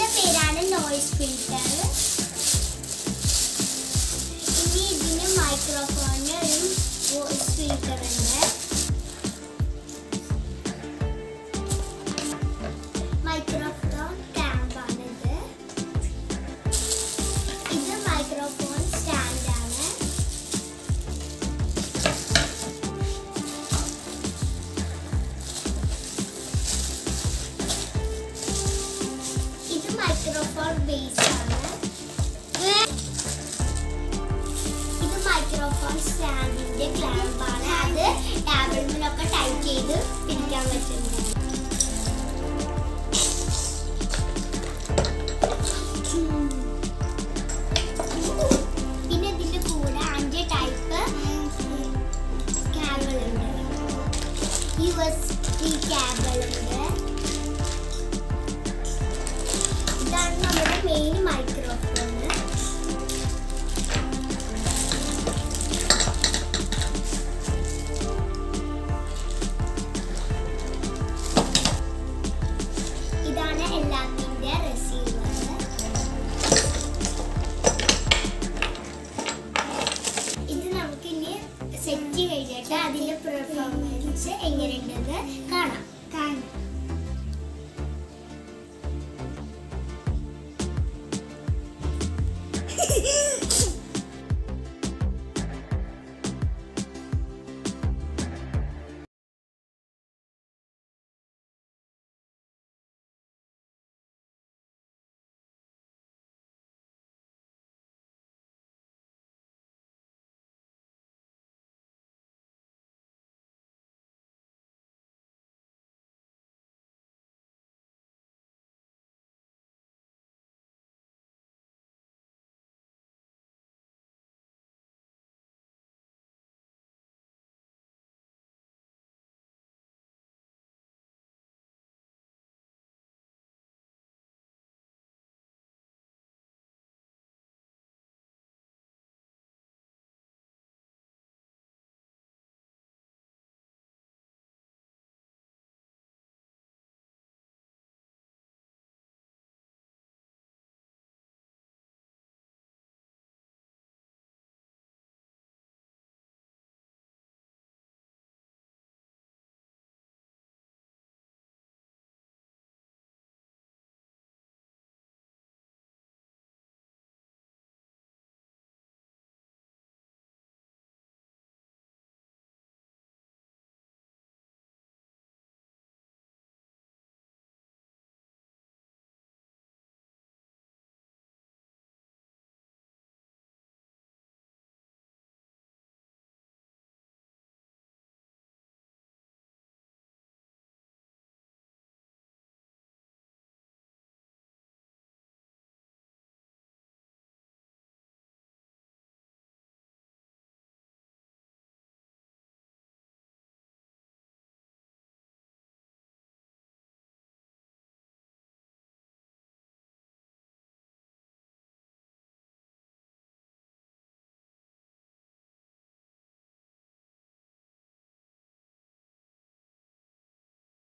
ഇതിന്റെ പേരാണ് noise filter ഇനി ഇതിന് മൈക്രോഫോണിന് ഒരു വോയിസ് ഫിൽറ്റർ ഉണ്ട് മൈക്രോഫോൺ ക്യാമ്പാണിത് ഇത് മൈക്രോഫോൺ സ്റ്റാൻഡാണ് ഇത് മൈക്രോഫോൺ ബേസ് ആണ് ഇത് മൈക്രോഫോൺ സ്റ്റാൻഡിന്റെ ക്ലാമ്പാണ് അത് ടാബിളിലൊക്കെ ടൈറ്റ് ചെയ്ത് പിടിക്കാൻ പറ്റുന്നതാണ് പിന്നെ ഇതിന്റെ കൂടെ അഞ്ച് ടൈപ്പ് ക്യാബിളുണ്ട് യു എസ് ബി ക്യാബിളുണ്ട് ഇതാണ് നമ്മുടെ മെയിൻ മൈക്രോഫോൺ